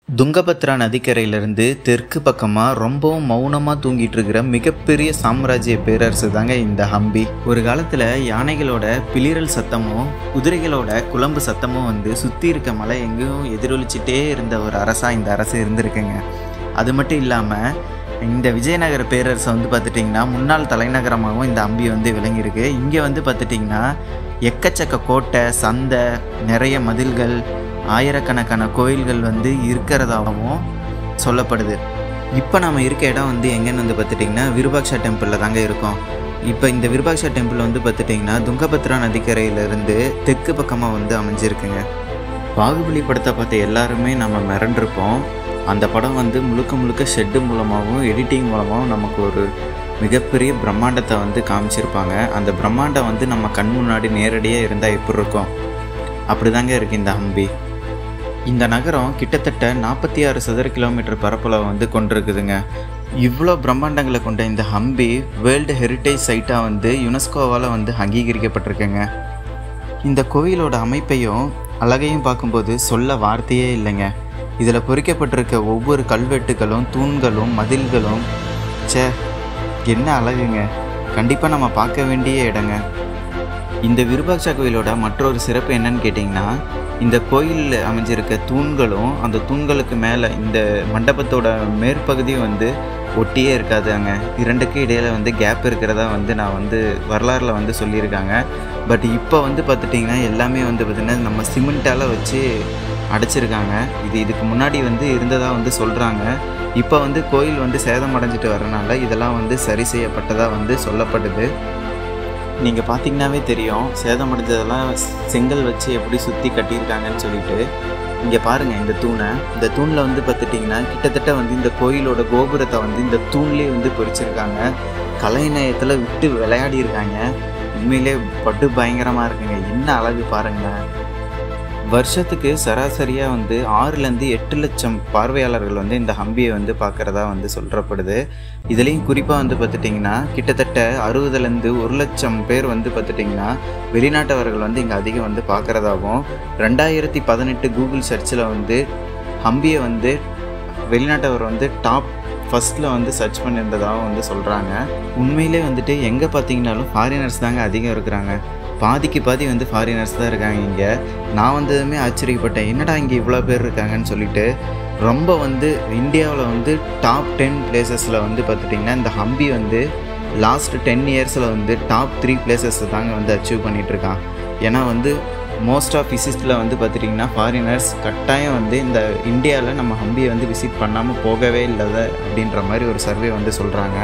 துங்கபத்ரா நதிக்கரையிலிருந்து தெற்கு பக்கமாக ரொம்பவும் மௌனமாக தூங்கிட்டு இருக்கிற மிகப்பெரிய சாம்ராஜ்ய பேரரசு தாங்க இந்த ஹம்பி ஒரு காலத்தில் யானைகளோட பிளிரல் சத்தமும் குதிரைகளோட குழம்பு சத்தமும் வந்து சுற்றி இருக்க மலை எங்கேயும் எதிரொலிச்சிட்டே இருந்த ஒரு அரசா இந்த அரசு இருந்திருக்குங்க அது மட்டும் இல்லாமல் இந்த விஜயநகர பேரரசை வந்து பார்த்துட்டிங்கன்னா முன்னாள் தலைநகரமாகவும் இந்த அம்பி வந்து விளங்கியிருக்கு இங்கே வந்து பார்த்துட்டிங்கன்னா எக்கச்சக்க கோட்டை சந்தை நிறைய மதில்கள் ஆயிரக்கணக்கான கோயில்கள் வந்து இருக்கிறதாகவும் சொல்லப்படுது இப்போ நம்ம இருக்க இடம் வந்து எங்கேன்னு வந்து பார்த்துட்டிங்கன்னா விருபாக்ஷா டெம்பிளில் தாங்க இருக்கோம் இப்போ இந்த விருபாக்ஷா டெம்பிள் வந்து பார்த்துட்டிங்கன்னா துங்கபத்ரா நதிக்கரையிலேருந்து தெற்கு பக்கமாக வந்து அமைஞ்சிருக்குங்க பாகுபலி படத்தை பார்த்த எல்லாருமே நம்ம மிரண்டிருப்போம் அந்த படம் வந்து முழுக்க முழுக்க ஷெட்டு மூலமாகவும் எடிட்டிங் மூலமாகவும் நமக்கு ஒரு மிகப்பெரிய பிரம்மாண்டத்தை வந்து காமிச்சிருப்பாங்க அந்த பிரம்மாண்டம் வந்து நம்ம கண் முன்னாடி நேரடியாக இருந்தால் எப்படி இருக்கும் அப்படி தாங்க இருக்குது இந்த ஹம்பி இந்த நகரம் கிட்டத்தட்ட நாற்பத்தி ஆறு சதுர கிலோமீட்டர் பரப்பளவு வந்து கொண்டிருக்குதுங்க இவ்வளோ பிரம்மாண்டங்களை கொண்ட இந்த ஹம்பி வேர்ல்டு ஹெரிட்டேஜ் சைட்டாக வந்து யுனெஸ்கோவால் வந்து அங்கீகரிக்கப்பட்டிருக்குங்க இந்த கோயிலோட அமைப்பையும் அழகையும் பார்க்கும்போது சொல்ல வார்த்தையே இல்லைங்க இதில் பொறிக்கப்பட்டிருக்க ஒவ்வொரு கல்வெட்டுகளும் தூண்களும் மதில்களும் ச்சே என்ன அழகுங்க கண்டிப்பாக நம்ம பார்க்க வேண்டிய இடங்க இந்த விருபாட்சா கோயிலோட மற்றொரு சிறப்பு என்னன்னு கேட்டிங்கன்னா இந்த கோயிலில் அமைஞ்சிருக்க தூண்களும் அந்த தூண்களுக்கு மேலே இந்த மண்டபத்தோட மேற்பகுதியும் வந்து ஒட்டியே இருக்காதுங்க இரண்டுக்கு இடையில வந்து கேப் இருக்கிறதா வந்து நான் வந்து வரலாறில் வந்து சொல்லியிருக்காங்க பட் இப்போ வந்து பார்த்துட்டிங்கன்னா எல்லாமே வந்து பார்த்திங்கன்னா நம்ம சிமெண்ட்டால் வச்சு அடைச்சிருக்காங்க இது இதுக்கு முன்னாடி வந்து இருந்ததாக வந்து சொல்கிறாங்க இப்போ வந்து கோயில் வந்து சேதம் அடைஞ்சிட்டு வரனால இதெல்லாம் வந்து சரி செய்யப்பட்டதாக வந்து சொல்லப்படுது நீங்கள் பார்த்தீங்கன்னாவே தெரியும் சேதமடைஞ்சதெல்லாம் செங்கல் வச்சு எப்படி சுற்றி கட்டியிருக்காங்கன்னு சொல்லிட்டு இங்கே பாருங்கள் இந்த தூணை இந்த தூணில் வந்து பார்த்துட்டிங்கன்னா கிட்டத்தட்ட வந்து இந்த கோயிலோட கோபுரத்தை வந்து இந்த தூண்லேயே வந்து பொறிச்சிருக்காங்க கலைநயத்தில் விட்டு விளையாடி இருக்காங்க உண்மையிலே பட்டு பயங்கரமாக இருக்குங்க என்ன அழகு பாருங்களேன் வருஷத்துக்கு சராசரியாக வந்து ஆறுலேருந்து எட்டு லட்சம் பார்வையாளர்கள் வந்து இந்த ஹம்பியை வந்து பார்க்குறதா வந்து சொல்கிறப்படுது இதுலேயும் குறிப்பாக வந்து பார்த்துட்டிங்கன்னா கிட்டத்தட்ட அறுபதுலேருந்து ஒரு லட்சம் பேர் வந்து பார்த்துட்டிங்கன்னா வெளிநாட்டவர்கள் வந்து இங்கே அதிகம் வந்து பார்க்குறதாகவும் ரெண்டாயிரத்தி பதினெட்டு கூகுள் சர்ச்சில் வந்து ஹம்பியை வந்து வெளிநாட்டவர் வந்து டாப் ஃபஸ்ட்டில் வந்து சர்ச் பண்ணியிருந்ததாகவும் வந்து சொல்கிறாங்க உண்மையிலே வந்துட்டு எங்கே பார்த்தீங்கன்னாலும் ஃபாரினர்ஸ் தாங்க அதிகம் இருக்கிறாங்க பாதிக்கு பாதி வந்து ஃபாரினர்ஸ் தான் இருக்காங்க இங்கே நான் வந்ததுமே ஆச்சரியப்பட்டேன் என்னடா இங்கே இவ்வளோ பேர் இருக்காங்கன்னு சொல்லிட்டு ரொம்ப வந்து இந்தியாவில் வந்து டாப் டென் பிளேசஸில் வந்து பார்த்துட்டிங்கன்னா இந்த ஹம்பி வந்து லாஸ்ட் டென் இயர்ஸில் வந்து டாப் த்ரீ பிளேசஸ் தாங்க வந்து அச்சீவ் பண்ணிகிட்ருக்கான் ஏன்னா வந்து மோஸ்ட் ஆஃப் விசிட்டில் வந்து பார்த்துட்டிங்கன்னா ஃபாரினர்ஸ் கட்டாயம் வந்து இந்த இந்தியாவில் நம்ம ஹம்பியை வந்து விசிட் பண்ணாமல் போகவே இல்லாத அப்படின்ற மாதிரி ஒரு சர்வே வந்து சொல்கிறாங்க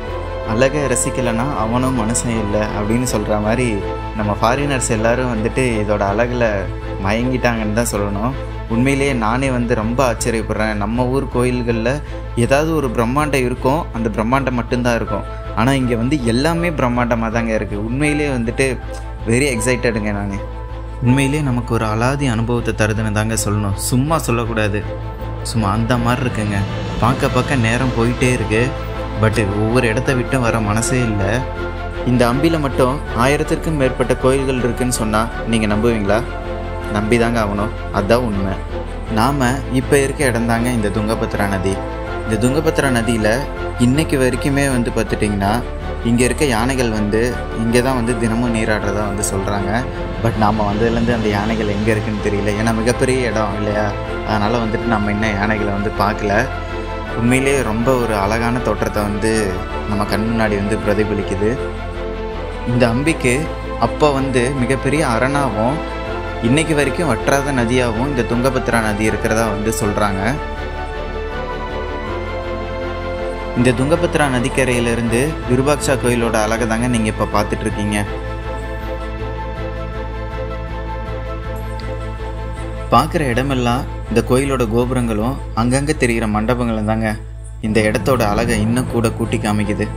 அழகை ரசிக்கலைன்னா அவனும் மனுஷன் இல்லை அப்படின்னு சொல்கிற மாதிரி நம்ம ஃபாரினர்ஸ் எல்லோரும் வந்துட்டு இதோட அழகில் மயங்கிட்டாங்கன்னு தான் சொல்லணும் உண்மையிலேயே நானே வந்து ரொம்ப ஆச்சரியப்படுறேன் நம்ம ஊர் கோயில்களில் ஏதாவது ஒரு பிரம்மாண்டம் இருக்கும் அந்த பிரம்மாண்டம் மட்டும்தான் இருக்கும் ஆனால் இங்கே வந்து எல்லாமே பிரம்மாண்டமாக தாங்க இருக்குது உண்மையிலே வந்துட்டு வெரி எக்ஸைட்டடுங்க நான் உண்மையிலே நமக்கு ஒரு அலாதி அனுபவத்தை தருதுன்னு தாங்க சொல்லணும் சும்மா சொல்லக்கூடாது சும்மா அந்த மாதிரி இருக்குங்க பார்க்க பார்க்க நேரம் போயிட்டே இருக்குது பட் ஒவ்வொரு இடத்த விட்டும் வர மனசே இல்லை இந்த அம்பியில் மட்டும் ஆயிரத்திற்கும் மேற்பட்ட கோயில்கள் இருக்குன்னு சொன்னால் நீங்கள் நம்புவீங்களா நம்பி தாங்க ஆகணும் அதுதான் உண்மை நாம் இப்போ இருக்க இடம் தாங்க இந்த துங்கபத்ரா நதி இந்த துங்கபத்ரா நதியில் இன்னைக்கு வரைக்குமே வந்து பார்த்துட்டிங்கன்னா இங்கே இருக்க யானைகள் வந்து இங்கே தான் வந்து தினமும் நீராடுறதா வந்து சொல்கிறாங்க பட் நாம் வந்ததுலேருந்து அந்த யானைகள் எங்கே இருக்குன்னு தெரியல ஏன்னா மிகப்பெரிய இடம் இல்லையா அதனால் வந்துட்டு நம்ம இன்னும் யானைகளை வந்து பார்க்கல உண்மையிலே ரொம்ப ஒரு அழகான தோற்றத்தை வந்து நம்ம கண் முன்னாடி வந்து பிரதிபலிக்குது இந்த அம்பிக்கு அப்போ வந்து மிகப்பெரிய அரணாவும் இன்னைக்கு வரைக்கும் வற்றாத நதியாகவும் இந்த துங்கபத்ரா நதி இருக்கிறதா வந்து சொல்கிறாங்க இந்த துங்கபத்ரா நதிக்கரையிலிருந்து விருபாக்ஷா கோயிலோட அழகை தாங்க நீங்கள் இப்போ பார்த்துட்ருக்கீங்க பார்க்குற இடமெல்லாம் இந்த கோயிலோட கோபுரங்களும் அங்கங்கே தெரிகிற மண்டபங்களும் தாங்க இந்த இடத்தோட அழகை இன்னும் கூட கூட்டி காமிக்குது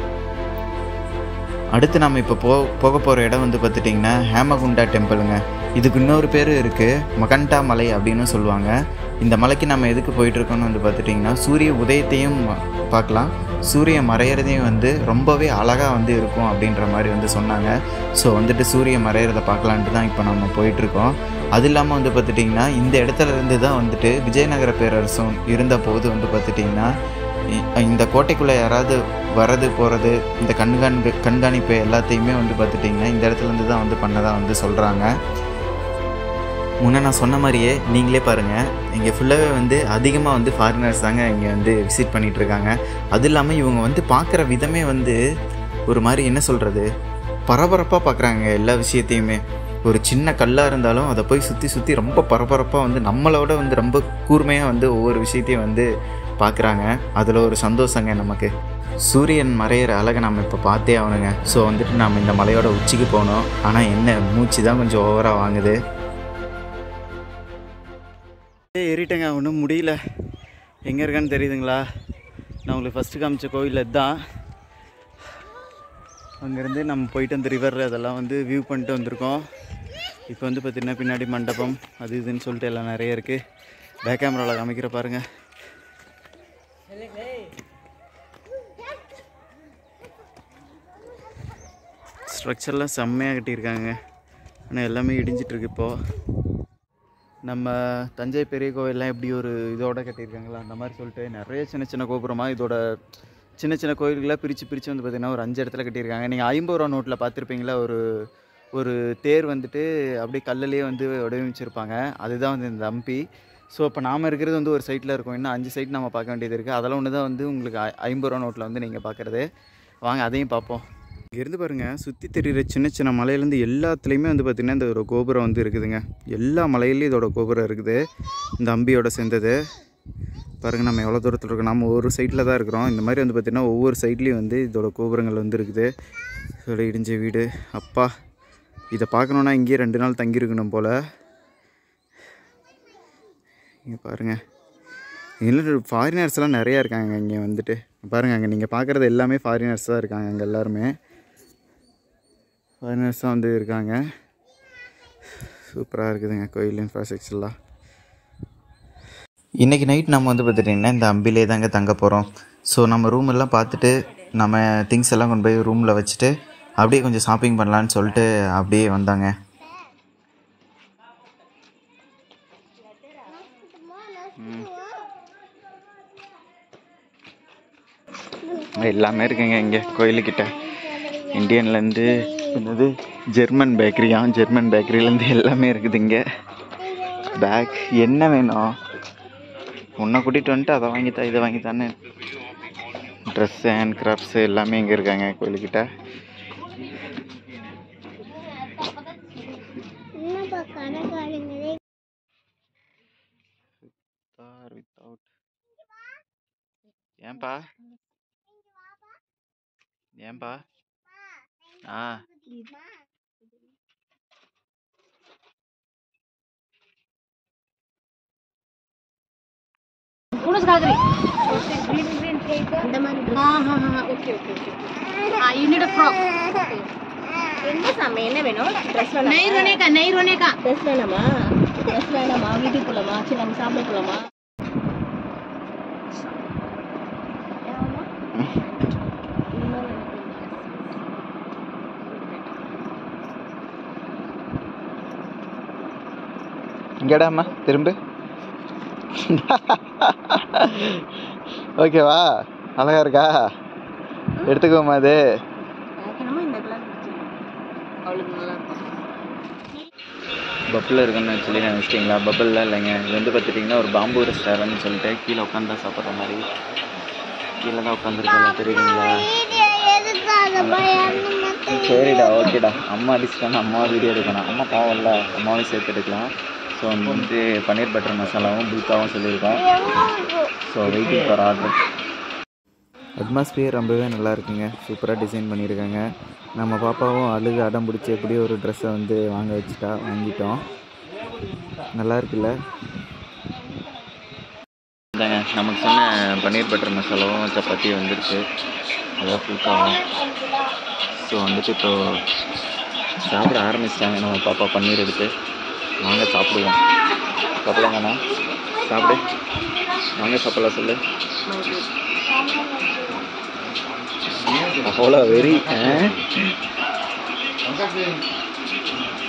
அடுத்து நம்ம இப்போ போ போக போகிற இடம் வந்து பார்த்துட்டிங்கன்னா ஹேமகுண்டா டெம்பிளுங்க இதுக்கு இன்னொரு பேர் இருக்குது மகண்டா மலை அப்படின்னு சொல்லுவாங்க இந்த மலைக்கு நம்ம எதுக்கு போயிட்டுருக்கோம்னு வந்து பார்த்துட்டிங்கன்னா சூரிய உதயத்தையும் பார்க்கலாம் சூரிய மறையிறதையும் வந்து ரொம்பவே அழகாக வந்து இருக்கும் அப்படின்ற மாதிரி வந்து சொன்னாங்க ஸோ வந்துட்டு சூரிய மறையிறதை பார்க்கலான்ட்டு தான் இப்போ நம்ம போயிட்டுருக்கோம் அது இல்லாமல் வந்து பார்த்துட்டிங்கன்னா இந்த இடத்துல இருந்து தான் வந்துட்டு விஜயநகர பேரரசும் இருந்த போது வந்து பார்த்துட்டிங்கன்னா இ- இந்த கோட்டைக்குள்ளே யாராவது வரது போகிறது இந்த கண்காணிப்பு கண்காணிப்பு எல்லாத்தையுமே வந்து பார்த்துட்டிங்கன்னா இந்த இடத்துல இருந்து தான் வந்து பண்ணதாக வந்து சொல்கிறாங்க முன்ன நான் சொன்ன மாதிரியே நீங்களே பாருங்கள் இங்கே ஃபுல்லாகவே வந்து அதிகமாக வந்து ஃபாரினர்ஸ் தாங்க இங்கே வந்து விசிட் பண்ணிட்டு இருக்காங்க அது இல்லாமல் இவங்க வந்து பார்க்குற விதமே வந்து ஒரு மாதிரி என்ன சொல்கிறது பரபரப்பாக பார்க்குறாங்க எல்லா விஷயத்தையுமே ஒரு சின்ன கல்லாக இருந்தாலும் அதை போய் சுற்றி சுற்றி ரொம்ப பரபரப்பாக வந்து நம்மளோட வந்து ரொம்ப கூர்மையாக வந்து ஒவ்வொரு விஷயத்தையும் வந்து பார்க்குறாங்க அதில் ஒரு சந்தோஷங்க நமக்கு சூரியன் மறையிற அழகை நம்ம இப்போ பார்த்தே ஆகணுங்க ஸோ வந்துட்டு நம்ம இந்த மலையோட உச்சிக்கு போகணும் ஆனால் என்ன மூச்சு தான் கொஞ்சம் ஓவராக வாங்குது ஏறிட்டேங்க ஒன்றும் முடியல எங்கே இருக்கான்னு தெரியுதுங்களா நான் உங்களுக்கு ஃபஸ்ட்டு காமிச்ச கோயில் இதுதான் அங்கேருந்து நம்ம போயிட்டு அந்த ரிவர் அதெல்லாம் வந்து வியூ பண்ணிட்டு வந்திருக்கோம் இப்போ வந்து பார்த்திங்கன்னா பின்னாடி மண்டபம் அது இதுன்னு சொல்லிட்டு எல்லாம் நிறைய இருக்குது பேக் கேமராவில் காமிக்கிற பாருங்க ஸ்ட்ரக்சர்லாம் செம்மையாக கட்டியிருக்காங்க ஆனால் எல்லாமே இடிஞ்சிட்டு இருக்கு இப்போது நம்ம தஞ்சை பெரிய கோவில்லாம் எப்படி ஒரு இதோட கட்டியிருக்காங்களா அந்த மாதிரி சொல்லிட்டு நிறைய சின்ன சின்ன கோபுரமாக இதோட சின்ன சின்ன கோயில்களாக பிரித்து பிரித்து வந்து பார்த்திங்கன்னா ஒரு அஞ்சு இடத்துல கட்டியிருக்காங்க நீங்கள் ஐம்பது ரூபா நோட்டில் பார்த்துருப்பீங்களா ஒரு ஒரு தேர் வந்துட்டு அப்படியே கல்லுலேயே வந்து வடிவமைச்சிருப்பாங்க அதுதான் வந்து இந்த அம்பி ஸோ இப்போ நாம் இருக்கிறது வந்து ஒரு சைட்டில் இருக்கும் இன்னும் அஞ்சு சைட் நம்ம பார்க்க வேண்டியது இருக்குது அதெல்லாம் ஒன்று தான் வந்து உங்களுக்கு ஐ- ஐம்பது ரூபா நோட்டில் வந்து நீங்கள் பார்க்குறது வாங்க அதையும் பார்ப்போம் இங்கேருந்து பாருங்கள் சுற்றி தெரிகிற சின்ன சின்ன மலையிலேருந்து எல்லாத்துலேயுமே வந்து பார்த்திங்கன்னா இந்த ஒரு கோபுரம் வந்து இருக்குதுங்க எல்லா மலையிலையும் இதோட கோபுரம் இருக்குது இந்த அம்பியோட சேர்ந்தது பாருங்கள் நம்ம எவ்வளோ தூரத்தில் இருக்கோம் நம்ம ஒரு சைட்டில் தான் இருக்கிறோம் இந்த மாதிரி வந்து பார்த்திங்கன்னா ஒவ்வொரு சைட்லேயும் வந்து இதோட கோபுரங்கள் வந்து இருக்குது இதோட இடிஞ்ச வீடு அப்பா இதை பார்க்கணுன்னா இங்கேயே ரெண்டு நாள் தங்கியிருக்கணும் போல் இங்கே பாருங்கள் இல்லை ஃபாரினர்ஸ்லாம் நிறையா இருக்காங்க இங்கே வந்துட்டு பாருங்கள் அங்கே நீங்கள் பார்க்குறது எல்லாமே ஃபாரினர்ஸ் தான் இருக்காங்க அங்கே எல்லாருமே ஃபாரினர்ஸ் தான் வந்து இருக்காங்க சூப்பராக இருக்குதுங்க கோயில் இன்ஃப்ராஸ்ட்ரக்சர்லாம் இன்றைக்கி நைட் நம்ம வந்து பார்த்துட்டிங்கன்னா இந்த அம்பிலே தாங்க தங்க போகிறோம் ஸோ நம்ம ரூம் எல்லாம் பார்த்துட்டு நம்ம திங்ஸ் எல்லாம் கொண்டு போய் ரூமில் வச்சுட்டு அப்படியே கொஞ்சம் ஷாப்பிங் பண்ணலான்னு சொல்லிட்டு அப்படியே வந்தாங்க எல்லாமே இருக்குங்க இங்கே கோயிலுக்கிட்ட இந்தியன்லேருந்து என்னது ஜெர்மன் பேக்கரியா ஜெர்மன் பேக்கரியிலேருந்து எல்லாமே இருக்குது இங்கே பேக் என்ன வேணும் உன்னை கூட்டிகிட்டு வந்துட்டு அதை வாங்கித்தா இதை வாங்கித்தான்னு ட்ரெஸ்ஸு ஹேண்ட் கிராஃப்ட்ஸு எல்லாமே இங்கே இருக்காங்க கோயிலுக்கிட்ட என்னப்பா கணக்காரங்களே ஏன்பா ஏன்பா ஆ पूर्ण घागरी இந்த மாதிரி हाँ हाँ हाँ ओके ओके ओके हाँ यू नीड अ फ्रॉक என்ன சாமி என்ன வேணும் ட்ரெஸ் வேணும் नहीं रोने का नहीं रोने का ட்ரெஸ் வேணாமா ட்ரெஸ் வேணாமா வீட்டுக்கு போலாமா சரி நம்ம சாப்பிட போலாமா இங்கடாம்மா திரும்ப ஓகேவா அழகா இருக்கா எடுத்துக்கோமா அது என்னமோ இந்த கலர் அவளுக்கு நல்லா இருக்கும் பப்பில் இருக்குன்னு சொல்லி நினச்சிட்டிங்களா பப்பிள்லாம் இல்லைங்க இது வந்து பார்த்துட்டிங்கன்னா ஒரு பாம்பு ரெஸ்டாரண்ட்னு சொல்லிட்டு கீழே உட்காந்து சாப்பிட்ற மாதிரி கீழே தான் உட்காந்துருக்கோம் தெரியுதுங்களா சரிடா ஓகேடா அம்மா அடிச்சிட்டாங்க அம்மா வீடியோ எடுக்கணும் அம்மா பாவம்ல அம்மாவையும் சேர்த்து எடுக்கலாம் ஸோ வந்து பன்னீர் பட்டர் மசாலாவும் புல்காவும் சொல்லியிருக்கோம் so waiting for order atmosphere ரொம்பவே நல்லா இருக்குங்க சூப்பராக டிசைன் பண்ணியிருக்காங்க நம்ம பாப்பாவும் அழுது அடம் பிடிச்சி எப்படியோ ஒரு ட்ரெஸ்ஸை வந்து வாங்க வச்சுட்டா வாங்கிட்டோம் நல்லா இருக்குல்ல இந்தாங்க நமக்கு சொன்ன பன்னீர் பட்டர் மசாலாவும் சப்பாத்தி வந்துருச்சு அதான் ஃபுல்காவும் ஸோ வந்துட்டு இப்போ சாப்பிட ஆரம்பிச்சிட்டாங்க நம்ம பாப்பா பன்னீர் எடுத்து வாங்க சாப்பிடுவோம் சாப்பிடலாங்கண்ணா சாப்பிடு வாங்க சாப்பிடலாம் சொல்லு அவ்வளோ வெறி ஆ?